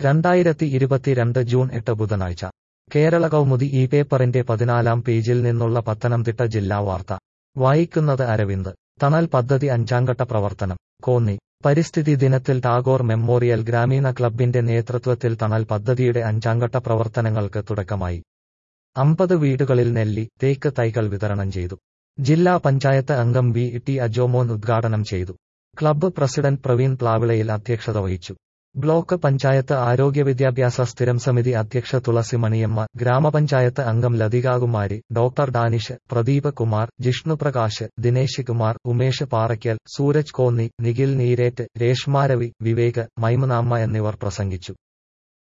രണ്ടായിരത്തി ഇരുപത്തിരണ്ട് ജൂൺ എട്ട് ബുധനാഴ്ച കേരള കൗമുദി ഈ പേപ്പറിന്റെ പതിനാലാം പേജിൽ നിന്നുള്ള പത്തനംതിട്ട ജില്ലാ വാർത്ത വായിക്കുന്നത് അരവിന്ദ് തണൽ പദ്ധതി അഞ്ചാംഘട്ട പ്രവർത്തനം കോന്നി പരിസ്ഥിതി ദിനത്തിൽ ടാഗോർ മെമ്മോറിയൽ ഗ്രാമീണ ക്ലബിന്റെ നേതൃത്വത്തിൽ തണൽ പദ്ധതിയുടെ അഞ്ചാംഘട്ട പ്രവർത്തനങ്ങൾക്ക് തുടക്കമായി അമ്പത് വീടുകളിൽ നെല്ലി തേക്ക് തൈകൾ വിതരണം ചെയ്തു ജില്ലാ പഞ്ചായത്ത് അംഗം വി ടി അജോമോൻ ഉദ്ഘാടനം ചെയ്തു ക്ലബ്ബ് പ്രസിഡന്റ് പ്രവീൺ പ്ലാവിളയിൽ അധ്യക്ഷത വഹിച്ചു ബ്ലോക്ക് പഞ്ചായത്ത് ആരോഗ്യ വിദ്യാഭ്യാസ സ്ഥിരം സമിതി അധ്യക്ഷ തുളസി മണിയമ്മ ഗ്രാമപഞ്ചായത്ത് അംഗം ലതികാകുമാരി ഡോക്ടർ ഡാനിഷ് പ്രദീപ് കുമാർ ജിഷ്ണു പ്രകാശ് ദിനേശ് കുമാർ ഉമേഷ് പാറയ്ക്കൽ സൂരജ് കോന്നി നിഖിൽ നീരേറ്റ് രേഷ്മാരവി വിവേക് മൈമുനാമ്മ എന്നിവർ പ്രസംഗിച്ചു